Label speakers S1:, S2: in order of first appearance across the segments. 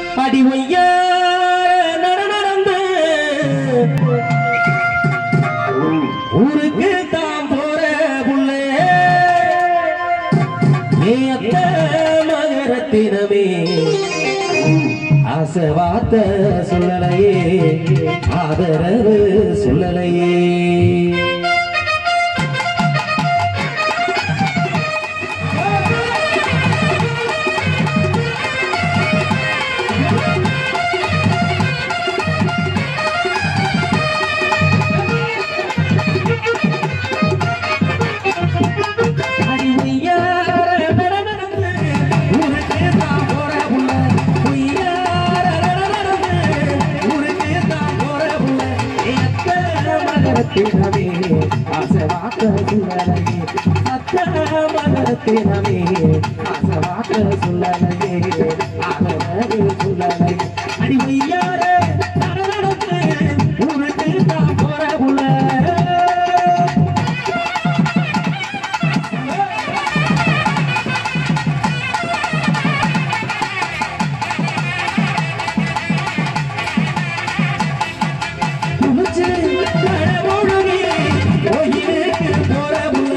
S1: அடி ஒய்யா நடந்து ஊருக்கு தான் போற புள்ளே ஏத்த மகரத்தினமே ஆசை வார்த்த சொல்லலையே ஆதரவு சொல்லலையே அடி உய்யார நடந்து ஊருக்கு தான் போற புள்ள உய்யார நடந்து ஊருக்கு தான் போற புள்ள ஏத்த மகரத்தினமே ஆசை வார்த்த சொல்லலையே அத்த மகரத்தினமே ஆசை வார்த்த சொல்லலையே ஆதரவு சொல்லலையே அடி உய்யார நடந்து ஊருக்கு தான் போற புள்ள புடிச்சு கடவுளுமே கோயிலுக்கு போற புள்ள.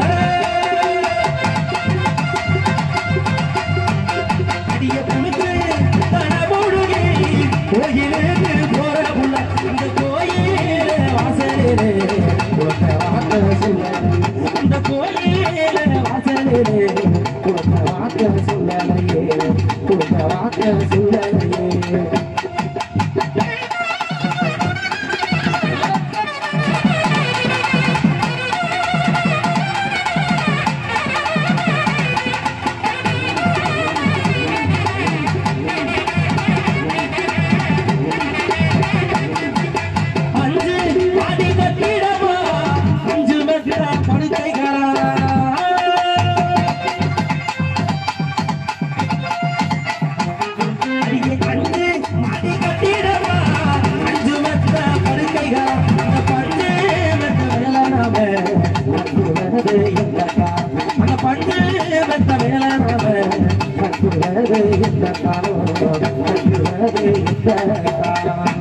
S1: அடிய புடிச்சு கடவுளுமே கோயிலுக்கு போற புள்ள. அந்த கோயில வாசலிலே உனக்கு வார்த்தை சொல்ல. அந்த கோயில வாசலிலே உனக்கு வார்த்தை சொல்லலையே உனக்கு வார்த்தை சொல்லலையே அஞ்சு அடி கட்டிடமா அஞ்சு மெத்த படுக்கைகளா அடியே அஞ்சு அடி கட்டிடமா அஞ்சு மெத்த படுக்கைகளா அந்த பஞ்சு மெத்த வேளாணாம அன்பு வருது இந்த காலம் அந்த பஞ்சு மெத்த வேளாணாம அன்பு வருது இந்த காலம் அன்பு வருது இந்த காலம்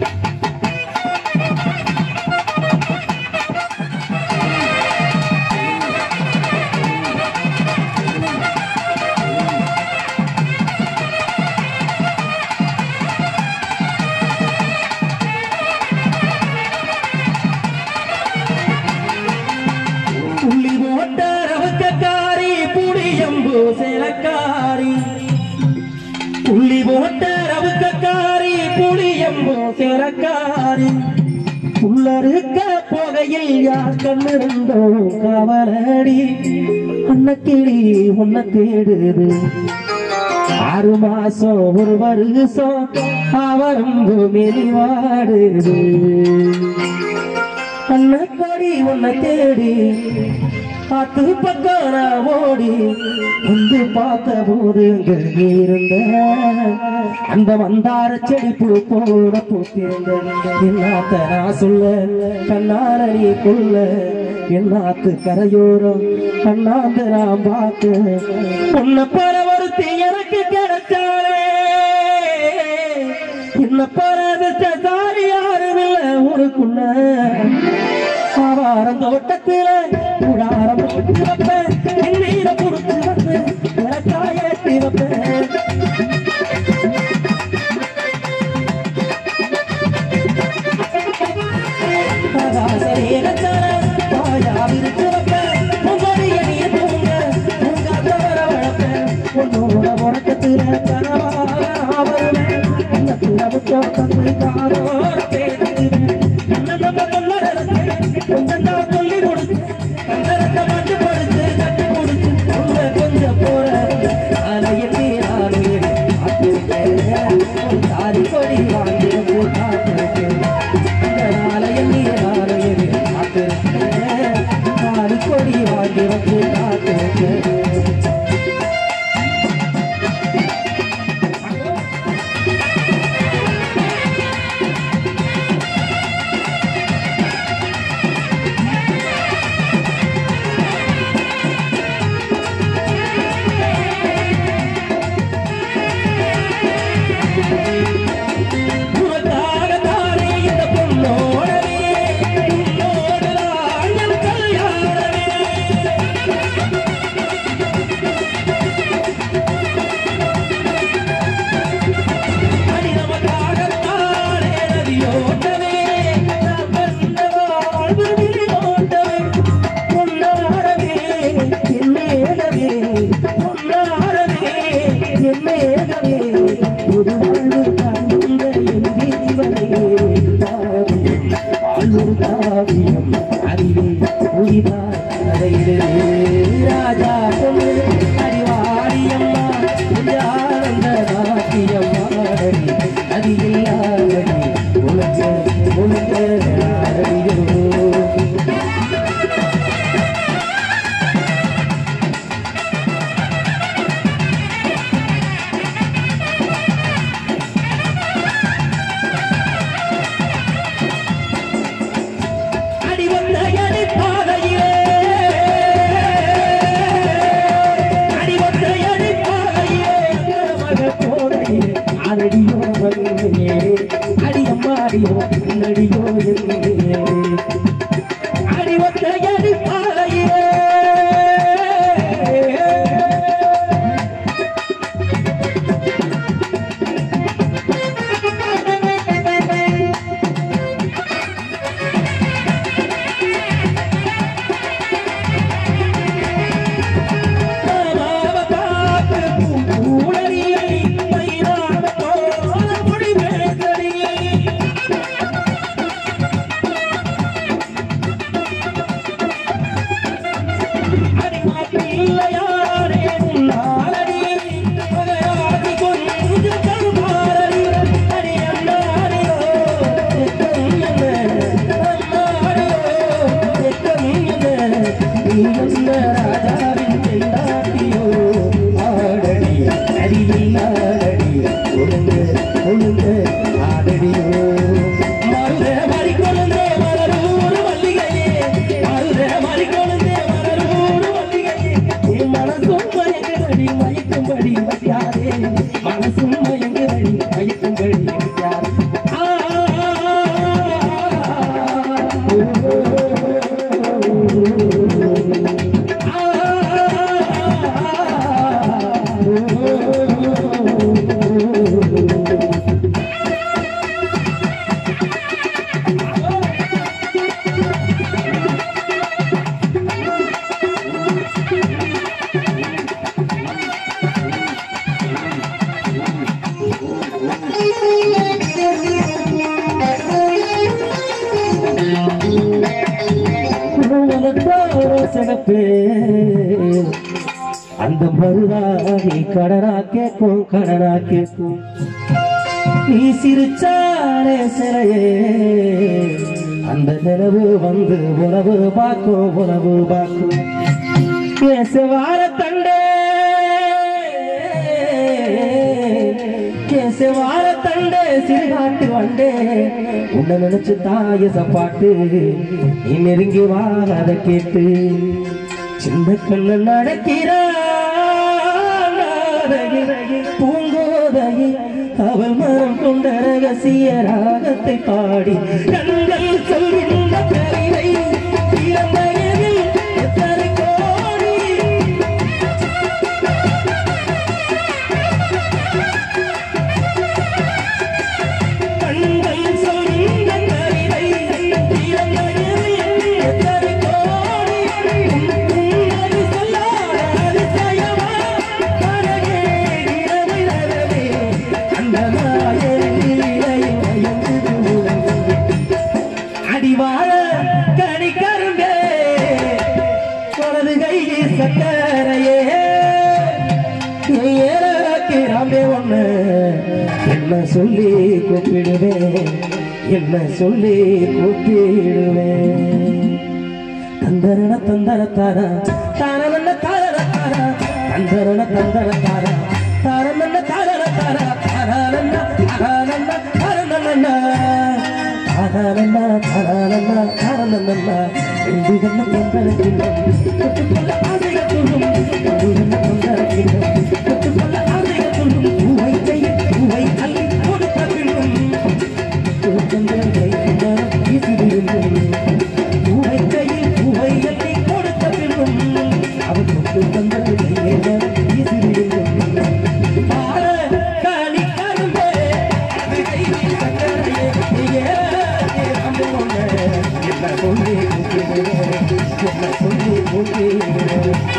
S1: புள்ளி போட்ட ரவக்கக்காரி புளியம்பு சேலக்காரி புள்ளி போட்ட ரவுக்கக்காரி புளியம்பு சேலக்காரி புள்ளருக்க போகையில் யார் கண்ணிருந்தோ கவலடி அன்னக்கிளி உன்னை தேடுது ஆறு மாசம் ஒரு வருஷம் அவரம்பு மெலிவாடுது கண்ணக்கடி உன்னை தேடி காத்து பக்கம் நான் ஓடி வந்து பார்த்த போது இங்க நீ இருந்த அந்த மந்தார செடி பூ போட பூத்திருந்த என்னாத்த நான் சொல்ல கண்ணார நீ கொள்ள என்னாத்து கரையோரம் கண்ணாந்து நான் பார்த்து உன்னை போல ஒருத்தி எனக்கு கிடைச்சாலே என்ன பரதத்தாரி யாரும் இல்ல ஊருக்குள்ள ஆவாரம் தோட்டத்தில கூடாரம் போட்டு வைப்பேன் எண்ணெயில புடிச்சு வந்து விளக்காய ஏற்றி வைப்பேன் ஆகாசரேகத்தால வாயா விரிச்சு வைப்பேன் உங்களுடைய நீ தூங்க உங்க தவற வளர்ப்பேன் உன்னோட உறக்கத்துல கனவாக நான் வருவேன் உள்ளத்துல முத்தம் தந்து காதோட பேசுவேன் என்ன நம்ம கொள்ளறதுக்கு கொஞ்சம் தான் சொல்லி கொடுத்து கண்டரத்தை மட்டும் படுத்து கட்டி கொடுத்து உள்ள கொஞ்சம் போற அலையில் நீராறு தாரி கொடி வாங்கி வந்து காத்திருக்கேன் இந்த நாளையில் நீராறு காத்திருக்கேன் தாரி கொடி வாங்கி வந்து காத்திருக்கேன் மேகமே புது வாழ்வு தந்த என் ஜீவனே காவியம் வாழ்வொரு காவியம் அறிவே புதிதாய் கதையிலே ராஜா பொண்ணு அறிவாரியம்மா ஆனந்த நாட்டியம்மா அது இல்லாதடி உலக உலக நாடடியோ அடிவந்த அடி பாதையிலே அடிவந்த அடி பாதையிலே மக போதையிலே அடியோ வந்தே அடியம்மா அடியோ அடியோ என்னே அடிவந்த அடி பாதையிலே ராஜாவின் பெண்டாட்டியோ ஆடடி அடியில் ஆடடி ஒழுங்கு ஒழுங்கு ஆடடியோ மருத மறி கொழுந்தே மலரூர் மல்லிகையே மருத மறி கொழுந்தே மலரூர் மல்லிகையே என் மனசும் மயங்குதடி மயக்கும்படி வைக்காதே மனசும் மயங்குதடி மயக்கும்படி வைக்காதே ஆ சிறப்பே அந்த மருதாகி கடனா கேட்கும் கடனா கேட்கும் நீ சிரிச்சாரே சிறையே அந்த நிலவு வந்து உணவு பார்க்கும் உணவு பார்க்கும் கேசவார தண்டே கேசவார தண்டே சிறுகாட்டு வண்டே உன்னை நினைச்சு தாய சப்பாட்டு நீ நெருங்கி வா அதை கேட்டு சின்ன கண்ணு நடக்கிறான் பூங்கோதையை அவள் மரம் கொண்ட ரகசிய ராகத்தை பாடி கண்கள் சொல்கின்ற கவிதை இளமையில் எத்தனை கோடி கண்கள் சொல்கின்ற கவிதை இளமையில் எத்தனை கோடி உன்னடி சொல்லாத அதிசயமா அழகே இரவு இரவே அந்த நாயகிலையும் மயங்குது உலகம். அடிவாழ கனி கரும்பே வலது கையில் சக்கரையே ஏறாமே ஒண்ணு என்ன சொல்லி கூப்பிடுவேன் என்ன சொல்லி கூப்பிடுவேன் தந்தரண தந்தர தாரா தாரமன்ன தாரர தாரா தந்தரண தந்தர தாரா தாரமன்ன தாரர தாரா தாரமன்ன தாரமன்ன தாரமன்ன தாரமன்ன தாரமன்ன தாரமன்ன ரெண்டு கண்ண தந்தரக்கின்ன தொட்டுக்கொள்ள ஆசைகள் சொல்லும் ரெண்டு கண்ண தந்தரக்கின்ன தொட்டுக்கொள்ள ஆசைகள் சொல்லும் பூவை கையில் பூவை அள்ளி கொடுத்த பின்னும் பூவை கையில் பூவை அள்ளி கொடுத்த பின்னும் அவர் தொட்டு தந்தது கையில் வீசிவிடும் பார காணி கரும்பே அது கையில் சக்கரையே நீயே என்ன சொல்லி என்ன சொல்லி